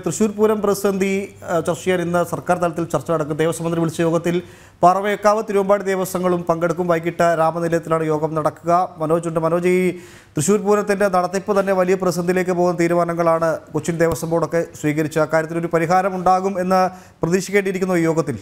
തൃശൂർ പൂരം പ്രതിസന്ധി ആ, ചർച്ച ചെയ്യാൻ ഇന്ന് സർക്കാർ തലത്തിൽ ചർച്ച നടക്കും ദേവസ്വം മന്ത്രി വിളിച്ച യോഗത്തിൽ പാറമേക്കാവ് തിരുവമ്പാടി ദേവസ്വങ്ങളും പങ്കെടുക്കും വൈകിട്ട് രാമനിലയത്തിലാണ് യോഗം നടക്കുക മനോജ് ഉണ്ട് മനോജ് ഈ തൃശൂർ പൂരത്തിന്റെ നടത്തിപ്പ് തന്നെ വലിയ പ്രതിസന്ധിയിലേക്ക് പോകുന്ന തീരുമാനങ്ങളാണ് കൊച്ചിൻ ദേവസ്വം ബോർഡൊക്കെ സ്വീകരിച്ച അക്കാര്യത്തിൽ ഒരു പരിഹാരം ഉണ്ടാകും എന്ന് പ്രതീക്ഷിക്കേണ്ടിയിരിക്കുന്നു ഈ യോഗത്തിൽ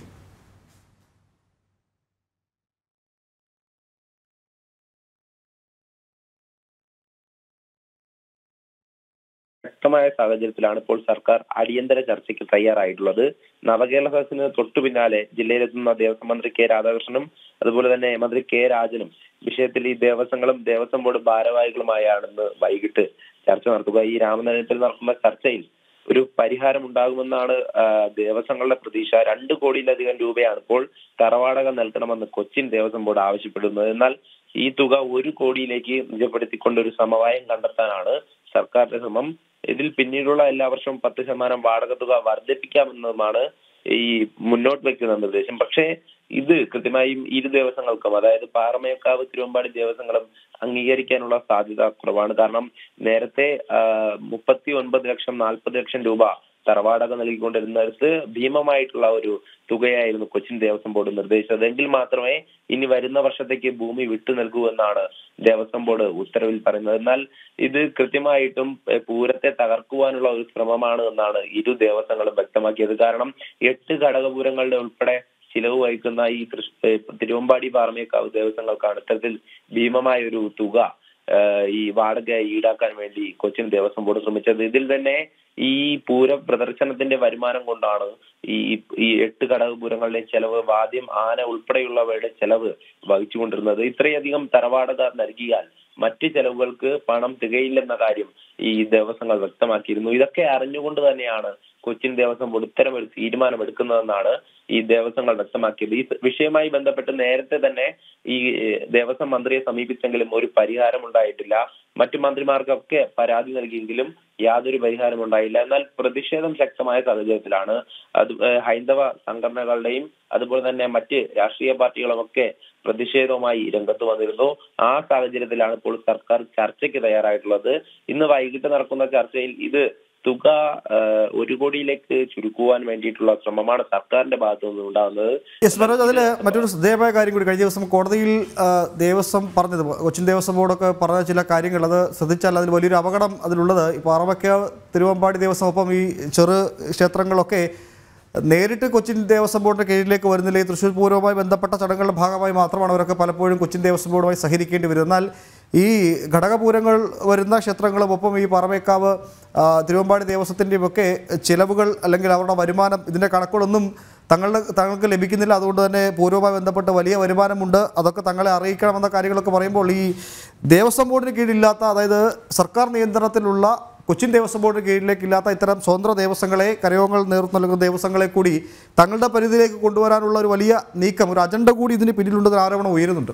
ശക്തമായ സാഹചര്യത്തിലാണ് ഇപ്പോൾ സർക്കാർ അടിയന്തര ചർച്ചയ്ക്ക് തയ്യാറായിട്ടുള്ളത് നവകേരള സദസ്സിന് തൊട്ടു പിന്നാലെ ജില്ലയിലെത്തുന്ന ദേവസ്വം മന്ത്രി കെ രാധാകൃഷ്ണനും അതുപോലെ തന്നെ മന്ത്രി കെ രാജനും വിഷയത്തിൽ ഈ ദേവസ്വങ്ങളും ദേവസ്വം ബോർഡ് ഭാരവാഹികളുമായാണെന്ന് വൈകിട്ട് ചർച്ച നടത്തുക ഈ രാമനഗരത്തിൽ നടക്കുന്ന ചർച്ചയിൽ ഒരു പരിഹാരം ഉണ്ടാകുമെന്നാണ് ആ, ദേവസ്വങ്ങളുടെ പ്രതീക്ഷ രണ്ട് കോടിയിലധികം രൂപയാണ് ഇപ്പോൾ തറവാടക നൽകണമെന്ന് കൊച്ചിൻ ദേവസ്വം ബോർഡ് ആവശ്യപ്പെടുന്നത് എന്നാൽ ഈ തുക ഒരു കോടിയിലേക്ക് നിജപ്പെടുത്തിക്കൊണ്ട് ഒരു സമവായം കണ്ടെത്താനാണ് സർക്കാരിന്റെ ശ്രമം ഇതിൽ പിന്നീടുള്ള എല്ലാ വർഷവും പത്ത് ശതമാനം വാടക തുക വർദ്ധിപ്പിക്കാമെന്നതുമാണ് ഈ മുന്നോട്ട് വെക്കുന്ന നിർദ്ദേശം പക്ഷേ ഇത് കൃത്യമായും ഇരു ദേവസ്വങ്ങൾക്കും അതായത് പാറമേക്കാവ് തിരുവമ്പാടി ദേവസ്വങ്ങളും അംഗീകരിക്കാനുള്ള സാധ്യത കുറവാണ് കാരണം നേരത്തെ മുപ്പത്തി ഒൻപത് ലക്ഷം നാൽപ്പത് ലക്ഷം രൂപ തറവാടക നൽകിക്കൊണ്ടിരുന്നിടത്ത് ഭീമമായിട്ടുള്ള ഒരു തുകയായിരുന്നു കൊച്ചിൻ ദേവസ്വം ബോർഡ് നിർദ്ദേശിച്ചത് എങ്കിൽ മാത്രമേ ഇനി വരുന്ന വർഷത്തേക്ക് ഭൂമി വിട്ടു നൽകൂ എന്നാണ് ദേവസ്വം ബോർഡ് ഉത്തരവിൽ പറയുന്നത് എന്നാൽ ഇത് കൃത്യമായിട്ടും എഹ്, പൂരത്തെ തകർക്കുവാനുള്ള ഒരു ശ്രമമാണ് എന്നാണ് ഇരു ദേവസ്വങ്ങളും വ്യക്തമാക്കിയത് കാരണം എട്ട് ഘടകപൂരങ്ങളുടെ ഉൾപ്പെടെ ചിലവ് വഹിക്കുന്ന ഈ തൃശ്- ഏഹ്, തിരുവമ്പാടി പാറമേക്കാവ് ദേവസ്വങ്ങൾക്കാണ് ഇത്തരത്തിൽ ഭീമമായ ഒരു തുക ഏഹ്, ഈ വാടക ഈടാക്കാൻ വേണ്ടി കൊച്ചിൻ ദേവസ്വം ബോർഡ് ശ്രമിച്ചത് ഇതിൽ തന്നെ ഈ പൂര പ്രദർശനത്തിന്റെ വരുമാനം കൊണ്ടാണ് ഈ ഈ എട്ട് ഘടകപൂരങ്ങളുടെ ചെലവ് വാദ്യം ആന ഉൾപ്പെടെയുള്ളവയുടെ ചെലവ് വഹിച്ചുകൊണ്ടിരുന്നത് ഇത്രയധികം തറവാടക നൽകിയാൽ മറ്റ് ചെലവുകൾക്ക് പണം തികയില്ലെന്ന കാര്യം ഈ ദേവസ്വങ്ങൾ വ്യക്തമാക്കിയിരുന്നു ഇതൊക്കെ അറിഞ്ഞുകൊണ്ട് തന്നെയാണ് കൊച്ചിൻ ദേവസ്വം ബോർഡ് ഇത്തരം ഒരു തീരുമാനമെടുക്കുന്നതെന്നാണ് ഈ ദേവസ്വങ്ങൾ വ്യക്തമാക്കിയത് ഈ വിഷയവുമായി ബന്ധപ്പെട്ട് നേരത്തെ തന്നെ ഈ ഏഹ്, ദേവസ്വം മന്ത്രിയെ സമീപിച്ചെങ്കിലും ഒരു പരിഹാരം ഉണ്ടായിട്ടില്ല മറ്റു മന്ത്രിമാർക്കൊക്കെ പരാതി നൽകിയെങ്കിലും യാതൊരു പരിഹാരം ഉണ്ടായില്ല എന്നാൽ പ്രതിഷേധം ശക്തമായ സാഹചര്യത്തിലാണ് അത് ഏഹ്, ഹൈന്ദവ സംഘടനകളുടെയും അതുപോലെ തന്നെ മറ്റ് രാഷ്ട്രീയ പാർട്ടികളുമൊക്കെ പ്രതിഷേധവുമായി രംഗത്ത് വന്നിരുന്നു ആ സാഹചര്യത്തിലാണ് ഇപ്പോൾ സർക്കാർ ചർച്ചയ്ക്ക് തയ്യാറായിട്ടുള്ളത് ഇന്ന് വൈകിട്ട് നടക്കുന്ന ചർച്ചയിൽ ഇത് തുക ഏഹ്, ഒരു കോടിയിലേക്ക് ചുരുക്കുവാൻ വേണ്ടിയിട്ടുള്ള ശ്രമമാണ് സർക്കാരിന്റെ ഭാഗത്തു നിന്ന് ഉണ്ടാകുന്നത് യെസ് മനോജ് അതിൽ മറ്റൊരു ശ്രദ്ധേയമായ കാര്യം കൂടി കഴിഞ്ഞ ദിവസം കോടതിയിൽ ആ, ദേവസ്വം പറഞ്ഞത് കൊച്ചിൻ ദേവസ്വം ബോർഡൊക്കെ പറഞ്ഞ ചില കാര്യങ്ങൾ അത് ശ്രദ്ധിച്ചാൽ അതിൽ വലിയൊരു അപകടം അതിലുള്ളത് ഈ പാറമക്ക തിരുവമ്പാടി ദേവസ്വം ഒപ്പം ഈ ചെറു ക്ഷേത്രങ്ങളൊക്കെ നേരിട്ട് കൊച്ചിൻ ദേവസ്വം ബോർഡിന്റെ കീഴിലേക്ക് വരുന്നില്ല ഈ തൃശ്ശൂർ പൂരവുമായി ബന്ധപ്പെട്ട ചടങ്ങുകളുടെ ഭാഗമായി മാത്രമാണ് അവരൊക്കെ പലപ്പോഴും കൊച്ചിൻ ദേവസ്വം ബോർഡുമായി സഹകരിക്കേണ്ടി വരുന്നത് എന്നാൽ ഈ ഘടകപൂരങ്ങൾ വരുന്ന ക്ഷേത്രങ്ങളും ഒപ്പം ഈ പാറമേക്കാവ് ആ, തിരുവമ്പാടി ദേവസ്വത്തിൻ്റെയും ഒക്കെ ചിലവുകൾ അല്ലെങ്കിൽ അവരുടെ വരുമാനം ഇതിൻ്റെ കണക്കുകളൊന്നും തങ്ങളുടെ തങ്ങൾക്ക് ലഭിക്കുന്നില്ല അതുകൊണ്ട് തന്നെ പൂർവ്വമായി ബന്ധപ്പെട്ട് വലിയ വരുമാനമുണ്ട് അതൊക്കെ തങ്ങളെ അറിയിക്കണമെന്ന കാര്യങ്ങളൊക്കെ പറയുമ്പോൾ ഈ ദേവസ്വം ബോർഡിന് കീഴിലില്ലാത്ത അതായത് സർക്കാർ നിയന്ത്രണത്തിലുള്ള കൊച്ചിൻ ദേവസ്വം ബോർഡിന് കീഴിലേക്ക് ഇല്ലാത്ത ഇത്തരം സ്വതന്ത്ര ദേവസ്വങ്ങളെ കരയോഗങ്ങൾ നേതൃത്വം നൽകുന്ന ദേവസ്വങ്ങളെ കൂടി തങ്ങളുടെ പരിധിയിലേക്ക് കൊണ്ടുവരാനുള്ള ഒരു വലിയ നീക്കം ഒരു അജണ്ട കൂടി ഇതിന് പിന്നിലുണ്ടെന്ന് ആരോപണം ഉയരുന്നുണ്ട്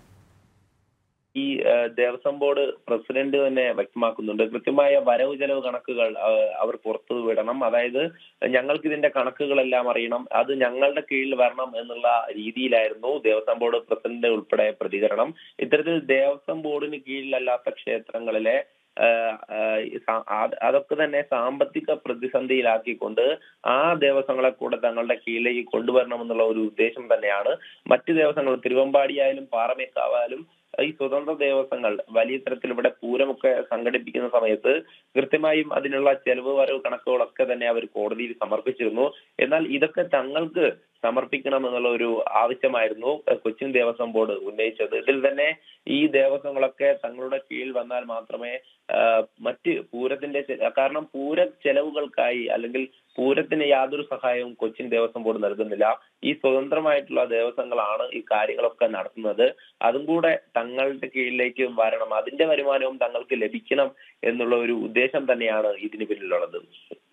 ഈ ഏഹ്, ദേവസ്വം ബോർഡ് പ്രസിഡന്റ് തന്നെ വ്യക്തമാക്കുന്നുണ്ട് കൃത്യമായ വരവ് ചെലവ് കണക്കുകൾ ഏഹ്, അവർ പുറത്തു വിടണം അതായത് ഞങ്ങൾക്ക് ഇതിന്റെ കണക്കുകളെല്ലാം അറിയണം അത് ഞങ്ങളുടെ കീഴിൽ വരണം എന്നുള്ള രീതിയിലായിരുന്നു ദേവസ്വം ബോർഡ് പ്രസിഡന്റ് ഉൾപ്പെടെ പ്രതികരണം ഇത്തരത്തിൽ ദേവസ്വം ബോർഡിന് കീഴിലല്ലാത്ത ക്ഷേത്രങ്ങളിലെ ഏഹ്, ഏഹ്, സ- അത് അതൊക്കെ തന്നെ സാമ്പത്തിക പ്രതിസന്ധിയിലാക്കിക്കൊണ്ട് ആ ദേവസ്വങ്ങളെ കൂടെ തങ്ങളുടെ കീഴിലേക്ക് കൊണ്ടുവരണമെന്നുള്ള ഒരു ഉദ്ദേശം തന്നെയാണ് മറ്റ് ദേവസ്വങ്ങൾ തിരുവമ്പാടിയായാലും പാറമേക്കാവായാലും ഈ സ്വതന്ത്ര ദേവസ്വങ്ങൾ വലിയ തരത്തിൽ ഇവിടെ പൂരമൊക്കെ സംഘടിപ്പിക്കുന്ന സമയത്ത് കൃത്യമായും അതിനുള്ള ചെലവ് വരവ് കണക്കുകളൊക്കെ തന്നെ അവർ കോടതിയിൽ സമർപ്പിച്ചിരുന്നു എന്നാൽ ഇതൊക്കെ തങ്ങൾക്ക് സമർപ്പിക്കണം എന്നുള്ള ഒരു ആവശ്യമായിരുന്നു ഏഹ്, കൊച്ചിൻ ദേവസ്വം ബോർഡ് ഉന്നയിച്ചത് ഇതിൽ തന്നെ ഈ ദേവസ്വങ്ങളൊക്കെ തങ്ങളുടെ കീഴിൽ വന്നാൽ മാത്രമേ ആഹ്, മറ്റ് പൂരത്തിന്റെ ചെ- കാരണം പൂര ചെലവുകൾക്കായി അല്ലെങ്കിൽ പൂരത്തിന് യാതൊരു സഹായവും കൊച്ചിൻ ദേവസ്വം ബോർഡ് നൽകുന്നില്ല ഈ സ്വതന്ത്രമായിട്ടുള്ള ദേവസ്വങ്ങളാണ് ഈ കാര്യങ്ങളൊക്കെ നടത്തുന്നത് അതും കൂടെ തങ്ങളുടെ കീഴിലേക്ക് വരണം അതിന്റെ വരുമാനവും തങ്ങൾക്ക് ലഭിക്കണം എന്നുള്ള ഒരു ഉദ്ദേശം തന്നെയാണ് ഇതിന് പിന്നിലുള്ളത്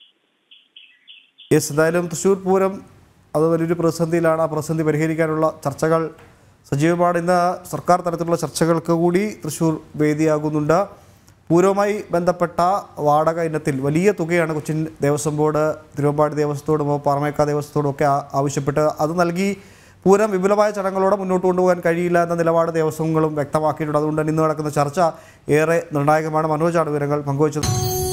യെസ് എന്തായാലും തൃശ്ശൂർ പൂരം അത് വലിയൊരു പ്രതിസന്ധിയിലാണ് ആ പ്രതിസന്ധി പരിഹരിക്കാനുള്ള ചർച്ചകൾ സജീവമാണ് ഇന്ന് സർക്കാർ തലത്തിലുള്ള ചർച്ചകൾക്ക് കൂടി തൃശ്ശൂർ വേദിയാകുന്നുണ്ട് പൂരവുമായി ബന്ധപ്പെട്ട വാടക ഇനത്തിൽ വലിയ തുകയാണ് കൊച്ചിൻ ദേവസ്വം ബോർഡ് തിരുവമ്പാടി ദേവസ്വത്തോടും പാറമേക്ക ദേവസ്വത്തോടും ഒക്കെ ആ- ആവശ്യപ്പെട്ട് അത് നൽകി പൂരം വിപുലമായ ചടങ്ങുകളോടെ മുന്നോട്ട് കൊണ്ടുപോകാൻ കഴിയില്ല എന്ന നിലപാട് ദേവസ്വങ്ങളും വ്യക്തമാക്കിയിട്ടുണ്ട് അതുകൊണ്ട് തന്നെ ഇന്ന് നടക്കുന്ന ചർച്ച ഏറെ നിർണായകമാണ് മനോജാണ് വിവരങ്ങൾ പങ്കുവച്ചത്